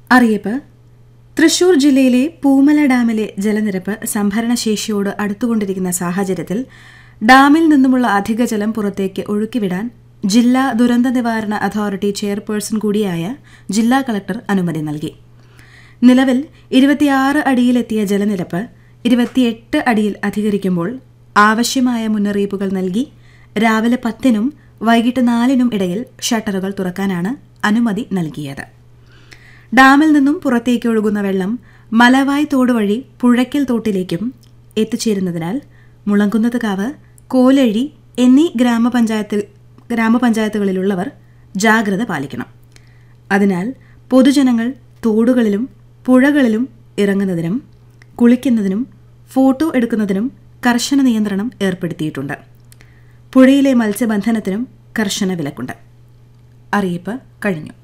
അറിയിപ്പ് തൃശൂർ ജില്ലയിലെ പൂമല ഡാമിലെ ജലനിരപ്പ് സംഭരണശേഷിയോട് അടുത്തുകൊണ്ടിരിക്കുന്ന സാഹചര്യത്തിൽ ഡാമിൽ നിന്നുമുള്ള അധിക ജലം പുറത്തേക്ക് ഒഴുക്കിവിടാൻ ജില്ലാ ദുരന്ത നിവാരണ അതോറിറ്റി ചെയർപേഴ്സൺ കൂടിയായ ജില്ലാ കളക്ടർ അനുമതി നൽകി നിലവിൽ ഇരുപത്തിയാറ് അടിയിലെത്തിയ ജലനിരപ്പ് ഇരുപത്തിയെട്ട് അടിയിൽ അധികരിക്കുമ്പോൾ ആവശ്യമായ മുന്നറിയിപ്പുകൾ നൽകി രാവിലെ പത്തിനും വൈകിട്ട് നാലിനും ഇടയിൽ ഷട്ടറുകൾ തുറക്കാനാണ് അനുമതി നൽകിയത് ഡാമിൽ നിന്നും പുറത്തേക്ക് ഒഴുകുന്ന വെള്ളം മലവായ് തോട് വഴി പുഴയ്ക്കൽ തോട്ടിലേക്കും എത്തിച്ചേരുന്നതിനാൽ മുളങ്കുന്നത്കാവ് കോലഴി എന്നീ ഗ്രാമപഞ്ചായത്ത് ഗ്രാമപഞ്ചായത്തുകളിലുള്ളവർ ജാഗ്രത പാലിക്കണം അതിനാൽ പൊതുജനങ്ങൾ തോടുകളിലും പുഴകളിലും ഇറങ്ങുന്നതിനും കുളിക്കുന്നതിനും ഫോട്ടോ എടുക്കുന്നതിനും കർശന നിയന്ത്രണം ഏർപ്പെടുത്തിയിട്ടുണ്ട് പുഴയിലെ മത്സ്യബന്ധനത്തിനും കർശന വിലക്കുണ്ട് അറിയിപ്പ് കഴിഞ്ഞു